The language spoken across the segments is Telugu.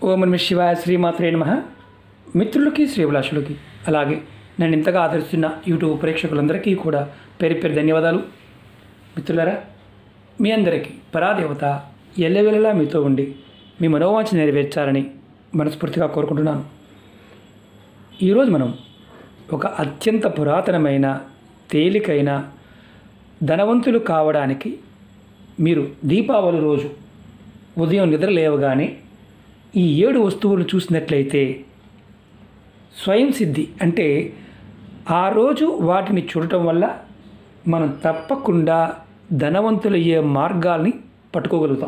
ఓం నమ శివాయ శ్రీమాత్రే నమ మిత్రులకి శ్రీభిలాషులకి అలాగే నన్ను ఇంతగా ఆదరిస్తున్న యూట్యూబ్ ప్రేక్షకులందరికీ కూడా పేరు పేరు ధన్యవాదాలు మిత్రులారా మీ అందరికీ పరాదేవత ఎల్లవెల్లలా మీతో ఉండి మీ మనోవాంఛ నెరవేర్చాలని మనస్ఫూర్తిగా కోరుకుంటున్నాను ఈరోజు మనం ఒక అత్యంత పురాతనమైన తేలికైన ధనవంతులు కావడానికి మీరు దీపావళి రోజు ఉదయం నిద్ర లేవగానే ఈ ఏడు వస్తువులు చూసినట్లయితే స్వయం సిద్ధి అంటే ఆ రోజు వాటిని చూడటం వల్ల మనం తప్పకుండా ధనవంతులయ్యే మార్గాల్ని పట్టుకోగలుగుతాం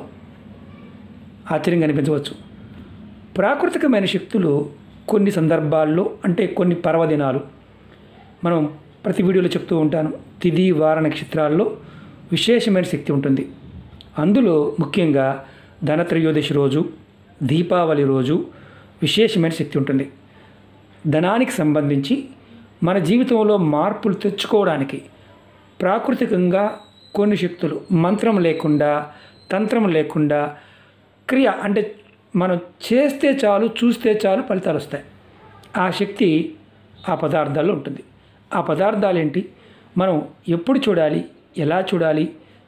ఆశ్చర్యంగా అనిపించవచ్చు ప్రాకృతికమైన శక్తులు కొన్ని సందర్భాల్లో అంటే కొన్ని పర్వదినాలు మనం ప్రతి వీడియోలో చెప్తూ ఉంటాను తిథి వార నక్షత్రాల్లో విశేషమైన శక్తి ఉంటుంది అందులో ముఖ్యంగా ధనత్రయోదశి రోజు దీపావళి రోజు విశేషమైన శక్తి ఉంటుంది ధనానికి సంబంధించి మన జీవితంలో మార్పులు తెచ్చుకోవడానికి ప్రాకృతికంగా కొన్ని శక్తులు మంత్రం లేకుండా తంత్రం లేకుండా క్రియ అంటే మనం చేస్తే చాలు చూస్తే చాలు ఫలితాలు వస్తాయి ఆ శక్తి ఆ పదార్థాల్లో ఉంటుంది ఆ పదార్థాలు ఏంటి మనం ఎప్పుడు చూడాలి ఎలా చూడాలి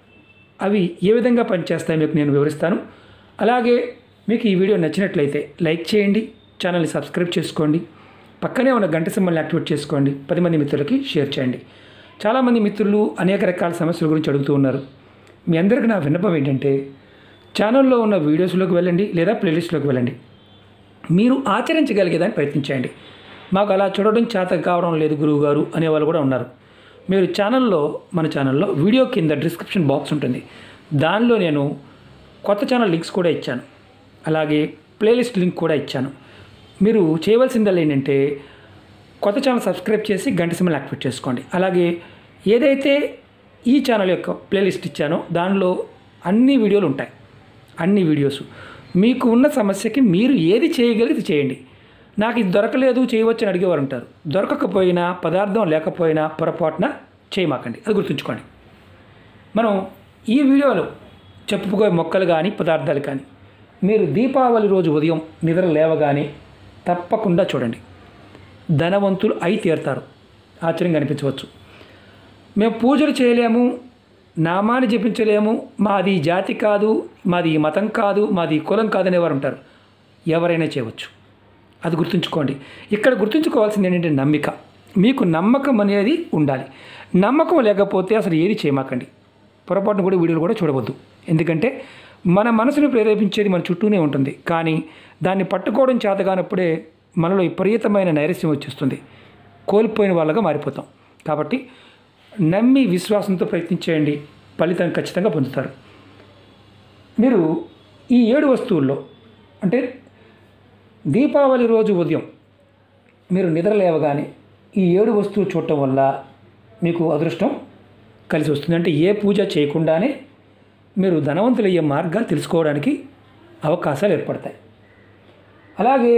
అవి ఏ విధంగా పనిచేస్తాయి మీకు నేను వివరిస్తాను అలాగే మీకు ఈ వీడియో నచ్చినట్లయితే లైక్ చేయండి ఛానల్ని సబ్స్క్రైబ్ చేసుకోండి పక్కనే ఉన్న గంట సింబల్ని యాక్టివేట్ చేసుకోండి పది మంది మిత్రులకి షేర్ చేయండి చాలామంది మిత్రులు అనేక రకాల సమస్యల గురించి అడుగుతూ ఉన్నారు మీ అందరికీ నా విన్నపం ఏంటంటే ఛానల్లో ఉన్న వీడియోస్లోకి వెళ్ళండి లేదా ప్లేలిస్ట్లోకి వెళ్ళండి మీరు ఆచరించగలిగేదాన్ని ప్రయత్నించండి మాకు అలా చూడడం చేత కావడం లేదు గురువు గారు అనేవాళ్ళు కూడా ఉన్నారు మీరు ఛానల్లో మన ఛానల్లో వీడియో కింద డిస్క్రిప్షన్ బాక్స్ ఉంటుంది దానిలో నేను కొత్త ఛానల్ లింక్స్ కూడా ఇచ్చాను అలాగే ప్లేలిస్ట్ లింక్ కూడా ఇచ్చాను మీరు చేయవలసిందల్లా ఏంటంటే కొత్త ఛానల్ సబ్స్క్రైబ్ చేసి గంట సింబల్ యాక్టివేట్ చేసుకోండి అలాగే ఏదైతే ఈ ఛానల్ యొక్క ప్లేలిస్ట్ ఇచ్చానో దానిలో అన్ని వీడియోలు ఉంటాయి అన్ని వీడియోస్ మీకు ఉన్న సమస్యకి మీరు ఏది చేయగలిగితే చేయండి నాకు ఇది దొరకలేదు చేయవచ్చు అని అడిగేవారు ఉంటారు దొరకకపోయినా పదార్థం లేకపోయినా పొరపాటున చేయమాకండి అది గుర్తుంచుకోండి మనం ఈ వీడియోలో చెప్పుకోే మొక్కలు కానీ పదార్థాలు కానీ మీరు దీపావళి రోజు ఉదయం నిద్ర లేవగానే తప్పకుండా చూడండి ధనవంతులు అయి తీరుతారు ఆశ్చర్యంగా అనిపించవచ్చు మేము పూజలు చేయలేము నామాన్ని జపించలేము మాది ఈ జాతి కాదు మాది ఈ మతం కాదు మాది ఈ కులం కాదు అనేవారు ఉంటారు ఎవరైనా చేయవచ్చు అది గుర్తుంచుకోండి ఇక్కడ గుర్తుంచుకోవాల్సింది ఏంటంటే నమ్మిక మీకు నమ్మకం అనేది ఉండాలి నమ్మకం లేకపోతే అసలు ఏది చేయమాకండి పొరపాటును కూడా వీడియోలు కూడా చూడవద్దు ఎందుకంటే మన మనసును ప్రేరేపించేది మన చుట్టూనే ఉంటుంది కానీ దాన్ని పట్టుకోవడం చేతగానప్పుడే మనలో విపరీతమైన నైరస్యం వచ్చేస్తుంది కోల్పోయిన వాళ్ళగా మారిపోతాం కాబట్టి నమ్మి విశ్వాసంతో ప్రయత్నించేయండి ఫలితం ఖచ్చితంగా పొందుతారు మీరు ఈ ఏడు వస్తువుల్లో అంటే దీపావళి రోజు ఉదయం మీరు నిద్ర లేవగానే ఈ ఏడు వస్తువు చూడటం వల్ల మీకు అదృష్టం కలిసి వస్తుంది అంటే ఏ పూజ చేయకుండానే మీరు ధనవంతులయ్యే మార్గాలు తెలుసుకోవడానికి అవకాశాలు ఏర్పడతాయి అలాగే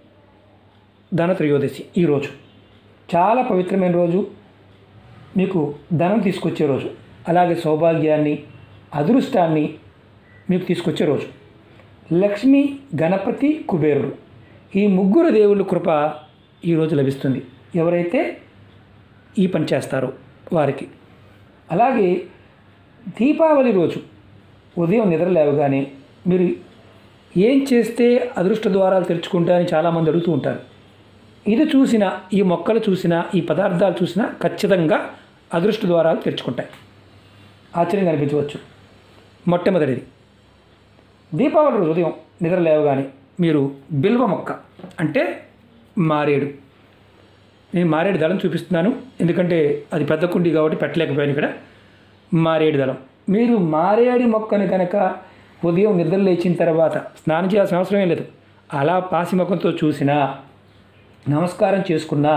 ధన త్రయోదశి ఈరోజు చాలా పవిత్రమైన రోజు మీకు ధనం తీసుకొచ్చే రోజు అలాగే సౌభాగ్యాన్ని అదృష్టాన్ని మీకు తీసుకొచ్చే రోజు లక్ష్మి గణపతి కుబేరుడు ఈ ముగ్గురు దేవుళ్ళ కృప ఈరోజు లభిస్తుంది ఎవరైతే ఈ పని చేస్తారో వారికి అలాగే దీపావళి రోజు ఉదయం నిద్ర లేవగానే మీరు ఏం చేస్తే అదృష్ట ద్వారాలు తెరుచుకుంటారని చాలామంది అడుగుతూ ఉంటారు ఇది చూసిన ఈ మొక్కలు చూసినా ఈ పదార్థాలు చూసినా ఖచ్చితంగా అదృష్ట ద్వారాలు తెరుచుకుంటాయి ఆశ్చర్యంగా అనిపించవచ్చు మొట్టమొదటిది దీపావళి రోజు ఉదయం నిద్ర లేవగానే మీరు బిల్వ మొక్క అంటే మారేడు నేను మారేడు దళం చూపిస్తున్నాను ఎందుకంటే అది పెద్ద కుండి కాబట్టి పెట్టలేకపోయాను ఇక్కడ మారేడు దళం మీరు మారేడు మొక్కను కనుక ఉదయం నిద్ర లేచిన తర్వాత స్నానం చేయాల్సిన అవసరం లేదు అలా పాసి ముఖంతో చూసినా నమస్కారం చేసుకున్నా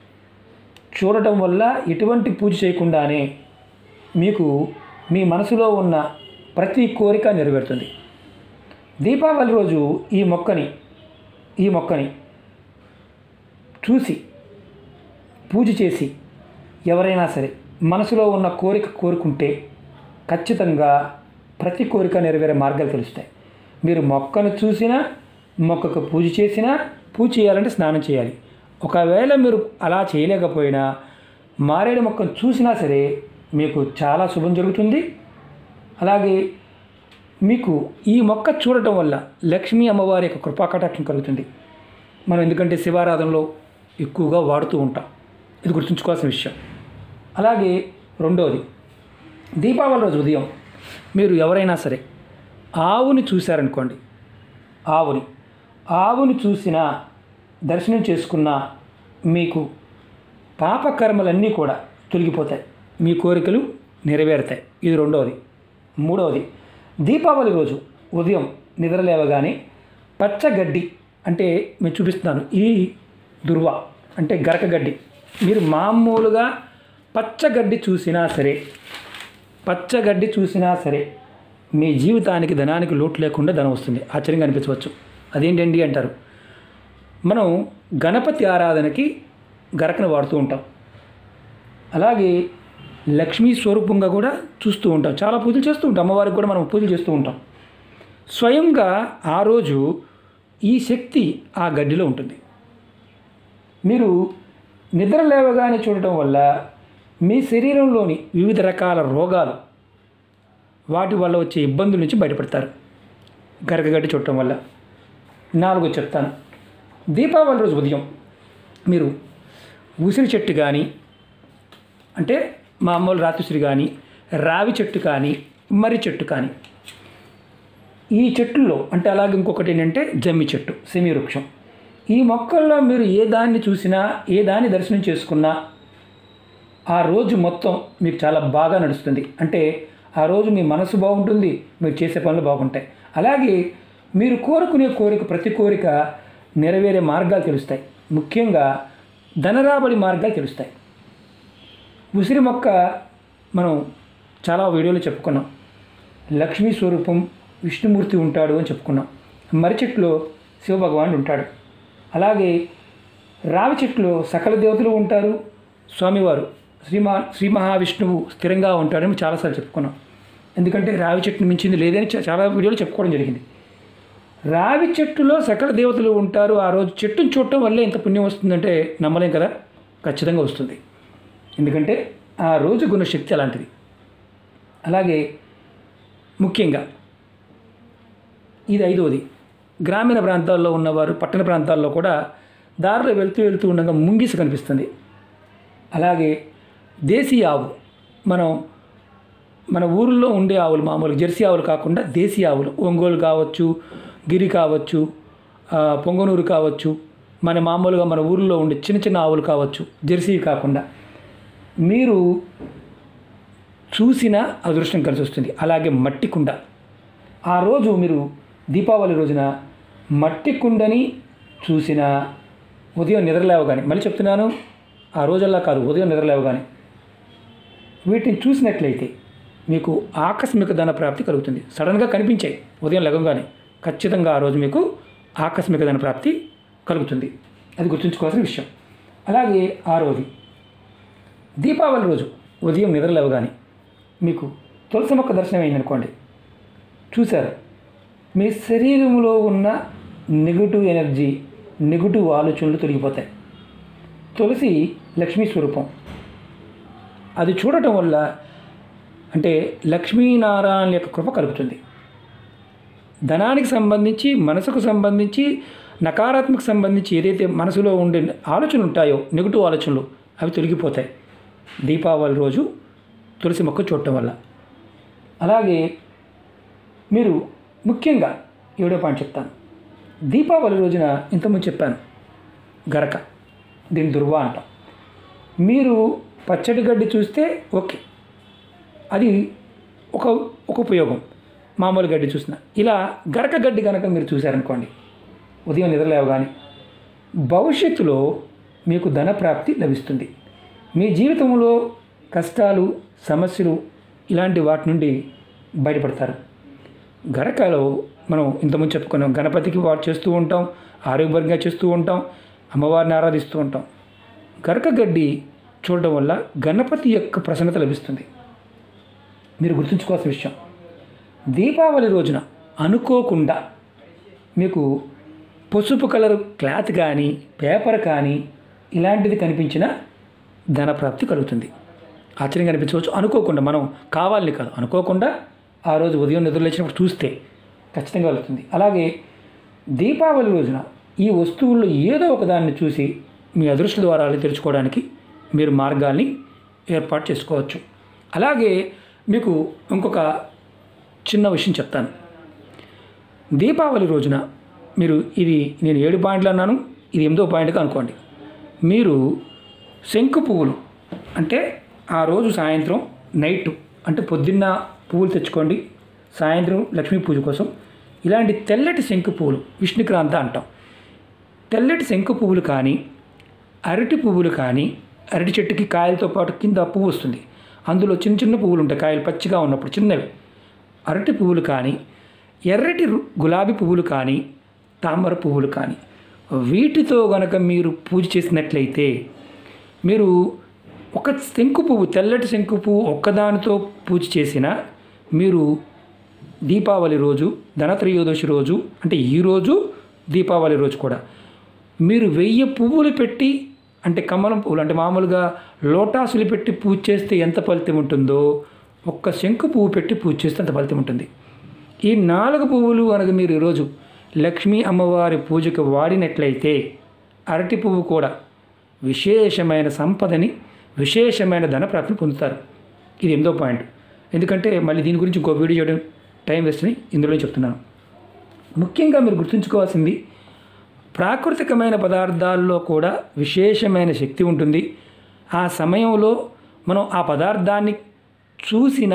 చూడటం వల్ల ఎటువంటి పూజ చేయకుండానే మీకు మీ మనసులో ఉన్న ప్రతి కోరిక నెరవేరుతుంది దీపావళి రోజు ఈ మొక్కని ఈ మొక్కని చూసి పూజ చేసి ఎవరైనా సరే మనసులో ఉన్న కోరిక కోరుకుంటే ఖచ్చితంగా ప్రతి కోరిక నెరవేరే మార్గాలు తెలుస్తాయి మీరు మొక్కను చూసినా మొక్కకు పూజ చేసినా పూజ చేయాలంటే స్నానం చేయాలి ఒకవేళ మీరు అలా చేయలేకపోయినా మారేడు మొక్కను చూసినా సరే మీకు చాలా శుభం జరుగుతుంది అలాగే మీకు ఈ మొక్క చూడటం వల్ల లక్ష్మీ అమ్మవారి యొక్క కృపాకటాక్షం కలుగుతుంది మనం ఎందుకంటే శివారాధనలో ఎక్కువగా వాడుతూ ఉంటాం ఇది గుర్తుంచుకోవాల్సిన విషయం అలాగే రెండవది దీపావళి రోజు ఉదయం మీరు ఎవరైనా సరే ఆవుని చూశారనుకోండి ఆవుని ఆవుని చూసినా దర్శనం చేసుకున్నా మీకు పాపకర్మలన్నీ కూడా తొలగిపోతాయి మీ కోరికలు నెరవేరుతాయి ఇది రెండవది మూడవది దీపావళి రోజు ఉదయం నిద్ర లేవగానే పచ్చగడ్డి అంటే నేను చూపిస్తున్నాను ఇది దుర్వ అంటే గరకగడ్డి మీరు మామూలుగా పచ్చగడ్డి చూసినా సరే పచ్చగడ్డి చూసినా సరే మీ జీవితానికి ధనానికి లోటు లేకుండా ధనం వస్తుంది ఆశ్చర్యంగా అనిపించవచ్చు అదేంటండి అంటారు మనం గణపతి ఆరాధనకి గరకను వాడుతూ ఉంటాం అలాగే లక్ష్మీ స్వరూపంగా కూడా చూస్తూ ఉంటాం చాలా పూజలు చేస్తూ ఉంటాం అమ్మవారికి కూడా మనం పూజలు చేస్తూ ఉంటాం స్వయంగా ఆ రోజు ఈ శక్తి ఆ గడ్డిలో ఉంటుంది మీరు నిద్ర లేవగానే చూడటం వల్ల మీ శరీరంలోని వివిధ రకాల రోగాలు వాటి వల్ల వచ్చే ఇబ్బందుల నుంచి బయటపడతారు గరకగడ్డి చుట్టడం వల్ల నాలుగో చెప్తాను దీపావళి రోజు ఉదయం మీరు ఉసిరి చెట్టు కానీ అంటే మామూలు రాతుసిరి కానీ రావి చెట్టు కానీ మర్రి చెట్టు కానీ ఈ చెట్టుల్లో అంటే అలాగే ఇంకొకటి ఏంటంటే జమ్మి చెట్టు సెమీ వృక్షం ఈ మొక్కల్లో మీరు ఏ దాన్ని చూసినా ఏ దాన్ని దర్శనం చేసుకున్నా ఆ రోజు మొత్తం మీకు చాలా బాగా నడుస్తుంది అంటే ఆ రోజు మీ మనసు బాగుంటుంది మీరు చేసే పనులు బాగుంటాయి అలాగే మీరు కోరుకునే కోరిక ప్రతి కోరిక నెరవేరే మార్గాలు తెలుస్తాయి ముఖ్యంగా ధనరాబడి మార్గాలు తెలుస్తాయి ఉసిరి మొక్క మనం చాలా వీడియోలో చెప్పుకున్నాం లక్ష్మీ స్వరూపం విష్ణుమూర్తి ఉంటాడు అని చెప్పుకున్నాం మర్రి చెట్టులో శివభగవానుడు ఉంటాడు అలాగే రావి చెట్టులో సకల దేవతలు ఉంటారు స్వామివారు శ్రీమా శ్రీ మహావిష్ణువు స్థిరంగా ఉంటాడని చాలాసార్లు చెప్పుకున్నాం ఎందుకంటే రావి చెట్టుని మించింది లేదని చా- చాలా వీడియోలు చెప్పుకోవడం జరిగింది రావి చెట్టులో సకల దేవతలు ఉంటారు ఆ రోజు చెట్టును చూడటం వల్లే ఇంత పుణ్యం వస్తుందంటే నమ్మలేం కదా ఖచ్చితంగా వస్తుంది ఎందుకంటే ఆ రోజు గుణ శక్తి అలాంటిది అలాగే ముఖ్యంగా ఇది ఐదవది గ్రామీణ ప్రాంతాల్లో ఉన్నవారు పట్టణ ప్రాంతాల్లో కూడా దారిలో వెళ్తూ వెళ్తూ ఉండగా ముంగిస కనిపిస్తుంది అలాగే దేశీయ ఆవు మనం మన ఊరిలో ఉండే ఆవులు మామూలు జెర్సీ ఆవులు కాకుండా దేశీయ ఆవులు ఒంగోలు కావచ్చు గిరి కావచ్చు ఆ, పొంగనూరు కావచ్చు మన మామూలుగా మన ఊరిలో ఉండే చిన్న చిన్న ఆవులు కావచ్చు జెర్సీ కాకుండా మీరు చూసిన అదృష్టం కలిసి వస్తుంది అలాగే మట్టి కుండ ఆ రోజు మీరు దీపావళి రోజున మట్టి కుండని చూసిన ఉదయం నిద్రలేవగానే మళ్ళీ చెప్తున్నాను ఆ రోజల్లా కాదు ఉదయం నిద్రలేవగానే వీటిని చూసినట్లయితే మీకు ఆకస్మిక ధన ప్రాప్తి కలుగుతుంది సడన్గా కనిపించాయి ఉదయం లేవగానే ఖచ్చితంగా ఆ రోజు మీకు ఆకస్మిక ధన ప్రాప్తి కలుగుతుంది అది గుర్తుంచుకోవాల్సిన విషయం అలాగే ఆ రోజు దీపావళి రోజు ఉదయం నిద్ర లేవగానే మీకు తులసి మొక్క దర్శనం అయిందనుకోండి చూశారు మీ శరీరంలో ఉన్న నెగటివ్ ఎనర్జీ నెగటివ్ ఆలోచనలు తొలగిపోతాయి తులసి లక్ష్మీ స్వరూపం అది చూడటం వల్ల అంటే లక్ష్మీనారాయణ యొక్క కృప కలుగుతుంది ధనానికి సంబంధించి మనసుకు సంబంధించి నకారాత్మక సంబంధించి ఏదైతే మనసులో ఉండే ఆలోచనలు ఉంటాయో నెగిటివ్ ఆలోచనలు అవి తొలగిపోతాయి దీపావళి రోజు తులసి మొక్క చూడటం వల్ల అలాగే మీరు ముఖ్యంగా ఏడో పాయింట్ చెప్తాను దీపావళి రోజున ఇంతకుముందు చెప్పాను గరక దీని దుర్వా అంటాం మీరు పచ్చడి గడ్డి చూస్తే ఓకే అది ఒక ఒక ఉపయోగం మామూలు గడ్డి చూసిన ఇలా గరక గడ్డి కనుక మీరు చూశారనుకోండి ఉదయం నిద్రలేవగానే భవిష్యత్తులో మీకు ధన ప్రాప్తి లభిస్తుంది మీ జీవితంలో కష్టాలు సమస్యలు ఇలాంటి వాటి నుండి బయటపడతారు గరకలో మనం ఇంతకుముందు చెప్పుకున్నాం గణపతికి వాడు చేస్తూ ఉంటాం ఆరోగ్యపరంగా చేస్తూ ఉంటాం అమ్మవారిని ఆరాధిస్తూ ఉంటాం గరక గడ్డి చూడడం వల్ల గణపతి యొక్క ప్రసన్నత లభిస్తుంది మీరు గుర్తుంచుకోవాల్సిన విషయం దీపావళి రోజున అనుకోకుండా మీకు పసుపు కలర్ క్లాత్ కానీ పేపర్ కానీ ఇలాంటిది కనిపించిన ధనప్రాప్తి కలుగుతుంది ఆశ్చర్యం కనిపించవచ్చు అనుకోకుండా మనం కావాలని కాదు అనుకోకుండా ఆ రోజు ఉదయం నిద్రలేచినప్పుడు చూస్తే ఖచ్చితంగా వెళ్తుంది అలాగే దీపావళి రోజున ఈ వస్తువుల్లో ఏదో ఒక దాన్ని చూసి మీ అదృష్ట ద్వారాలు తెరుచుకోవడానికి మీరు మార్గాల్ని ఏర్పాటు చేసుకోవచ్చు అలాగే మీకు ఇంకొక చిన్న విషయం చెప్తాను దీపావళి రోజున మీరు ఇది నేను ఏడు పాయింట్లు అన్నాను ఇది ఎనిమిదో పాయింట్గా అనుకోండి మీరు శంకు పువ్వులు అంటే ఆ రోజు సాయంత్రం నైట్ అంటే పొద్దున్న పువ్వులు తెచ్చుకోండి సాయంత్రం లక్ష్మీ పూజ కోసం ఇలాంటి తెల్లటి శంకు పువ్వులు విష్ణుక్రాంత అంటాం తెల్లటి శంకు పువ్వులు కానీ అరటి పువ్వులు కానీ అరటి చెట్టుకి కాయలతో పాటు కింద పువ్వు వస్తుంది అందులో చిన్న చిన్న పువ్వులు ఉంటాయి కాయలు పచ్చిగా ఉన్నప్పుడు చిన్నవి అరటి పువ్వులు కానీ ఎర్రటి రు- గులాబీ పువ్వులు కానీ తామర పువ్వులు కానీ వీటితో గనక మీరు పూజ చేసినట్లయితే మీరు ఒక శంకు పువ్వు తెల్లటి శంకు పువ్వు ఒక్కదానితో పూజ చేసిన మీరు దీపావళి రోజు ధనత్రయోదశి రోజు అంటే ఈ రోజు దీపావళి రోజు కూడా మీరు వెయ్యి పువ్వులు పెట్టి అంటే కమలం పువ్వులు అంటే మామూలుగా లోటాసులు పెట్టి పూజ చేస్తే ఎంత ఫలితం ఉంటుందో ఒక్క శంకు పువ్వు పెట్టి పూజ చేస్తే అంత ఫలితం ఉంటుంది ఈ నాలుగు పువ్వులు అనగా మీరు ఈరోజు లక్ష్మీ అమ్మవారి పూజకు వాడినట్లయితే అరటి పువ్వు కూడా విశేషమైన సంపదని విశేషమైన ధనప్రాప్తిని పొందుతారు ఇది ఎనిమిదో పాయింట్ ఎందుకంటే మళ్ళీ దీని గురించి ఇంకో వీడియో చేయడం టైం వేస్ట్ అని ఇందులో చెప్తున్నాను ముఖ్యంగా మీరు గుర్తుంచుకోవాల్సింది ప్రాకృతికమైన పదార్థాల్లో కూడా విశేషమైన శక్తి ఉంటుంది ఆ సమయంలో మనం ఆ పదార్థాన్ని చూసిన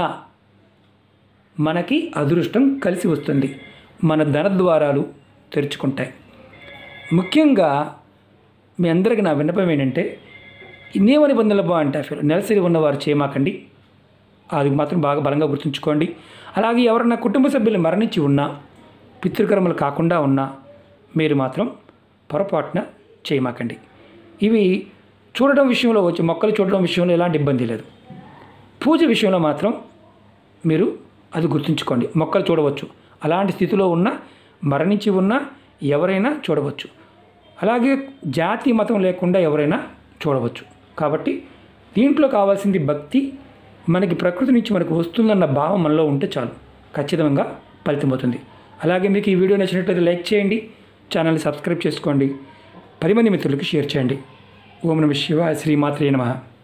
మనకి అదృష్టం కలిసి వస్తుంది మన ధన ద్వారాలు తెరుచుకుంటాయి ముఖ్యంగా మీ అందరికీ నా విన్నపం ఏంటంటే ఈ నియమ నిబంధనలు బాగుంటాయి నెలసరి ఉన్నవారు చేయమాకండి అది మాత్రం బాగా బలంగా గుర్తుంచుకోండి అలాగే ఎవరన్నా కుటుంబ సభ్యులు మరణించి ఉన్నా పితృకర్మలు కాకుండా ఉన్నా మీరు మాత్రం పొరపాటున చేయమాకండి ఇవి చూడడం విషయంలో వచ్చి మొక్కలు చూడడం విషయంలో ఎలాంటి ఇబ్బంది లేదు పూజ విషయంలో మాత్రం మీరు అది గుర్తుంచుకోండి మొక్కలు చూడవచ్చు అలాంటి స్థితిలో ఉన్న మరణించి ఉన్న ఎవరైనా చూడవచ్చు అలాగే జాతి మతం లేకుండా ఎవరైనా చూడవచ్చు కాబట్టి దీంట్లో కావాల్సింది భక్తి మనకి ప్రకృతి నుంచి మనకు వస్తుందన్న భావం మనలో ఉంటే చాలు ఖచ్చితంగా ఫలితం అవుతుంది అలాగే మీకు ఈ వీడియో నచ్చినట్లయితే లైక్ చేయండి ఛానల్ని సబ్స్క్రైబ్ చేసుకోండి పది మంది మిత్రులకు షేర్ చేయండి ఓం నమ శివాయ శ్రీమాత్రే నమః